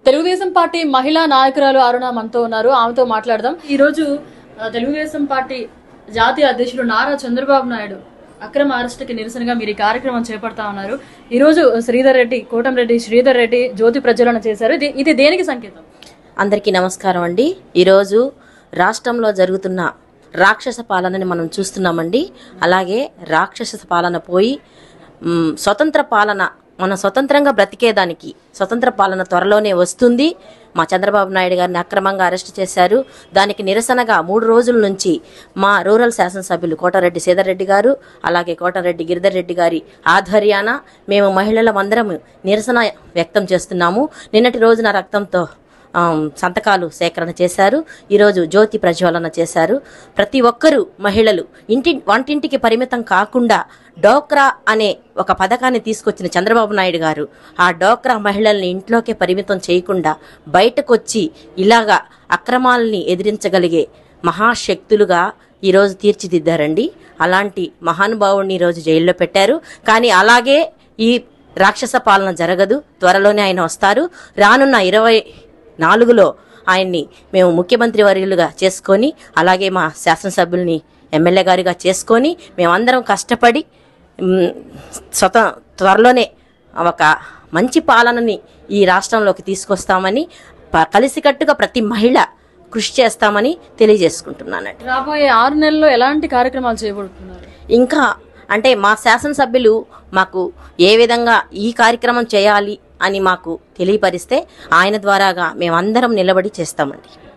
Telugu Desam party మహిళా నాయకురాలు అరుణ మనతో ఉన్నారు ఆమెతో మాట్లాడదాం ఈ రోజు ఆ, తెలుగుదేశం పార్టీ జాతీయ అధ్యక్షుడు నారా చంద్రబాబు నాయుడు అక్రమ అరెస్టుకి నిరసనగా మీరు ఈ కార్యక్రమం చేపడతా ఉన్నారు ఈ రోజు శ్రీధర్ రెడ్డి కోటంరెడ్డి శ్రీధర్ రెడ్డి జ్యోతి ప్రజ్వలన చేశారు ఇది ఇది దేనికి సంకేతం అందరికీ నమస్కారం అండి ఈరోజు రాష్ట్రంలో జరుగుతున్న రాక్షస పాలనని మనం చూస్తున్నామండి అలాగే రాక్షస పాలన పోయి మ్, స్వతంత్ర పాలన మనం స్వతంత్రంగా బ్రతికేదానికి స్వతంత్ర పాలన త్వరలోనే వస్తుంది మా చంద్రబాబు నాయుడు గారిని అక్రమంగా అరెస్ట్ చేశారు దానికి నిరసనగా మూడు రోజుల నుంచి మా రూరల్ శాసనసభ్యులు కోటారెడ్డి సీతారెడ్డి గారు అలాగే కోటారెడ్డి గిరిధర్ రెడ్డి గారి ఆధ్వర్యాన మేము మహిళలమందరం నిరసన వ్యక్తం చేస్తున్నాము నిన్నటి రోజున రక్తంతో ఆమ్, సంతకాలు సేకరణ చేశారు ఈరోజు జ్యోతి ప్రజ్వలన చేశారు ప్రతి ఒక్కరూ మహిళలు ఇంటి వంటింటికి పరిమితం కాకుండా డోక్రా అనే ఒక పథకాన్ని తీసుకొచ్చిన చంద్రబాబు నాయుడు గారు ఆ డోక్రా మహిళల్ని ఇంట్లోకే పరిమితం చేయకుండా బయటకు వచ్చి ఇలాగా అక్రమాలని ఎదిరించగలిగే మహాశక్తులుగా ఈరోజు తీర్చిదిద్దారండి అలాంటి మహానుభావుడిని ఈరోజు జైల్లో పెట్టారు కానీ అలాగే ఈ రాక్షస పాలన జరగదు త్వరలోనే ఆయన వస్తారు రానున్న ఇరవై నాలుగులో ఆయన్ని మేము ముఖ్యమంత్రి వర్యులుగా చేసుకొని అలాగే మా శాసనసభ్యుల్ని ఎమ్మెల్యే గారిగా చేసుకొని మేమందరం కష్టపడి మ్, స్వత త్వరలోనే ఒక మంచి పాలనని ఈ రాష్ట్రంలోకి తీసుకొస్తామని ప- కలిసికట్టుగా ప్రతి మహిళ కృషి చేస్తామని తెలియజేసుకుంటున్నానండి రాబోయే ఆరు నెలల్లో ఎలాంటి కార్యక్రమాలు చేపడుతున్నారు ఇంకా అంటే మా శాసనసభ్యులు మాకు ఏ విధంగా ఈ కార్యక్రమం చేయాలి అని మాకు తెలియపరిస్తే ఆయన ద్వారాగా మేమందరం నిలబడి చేస్తామండి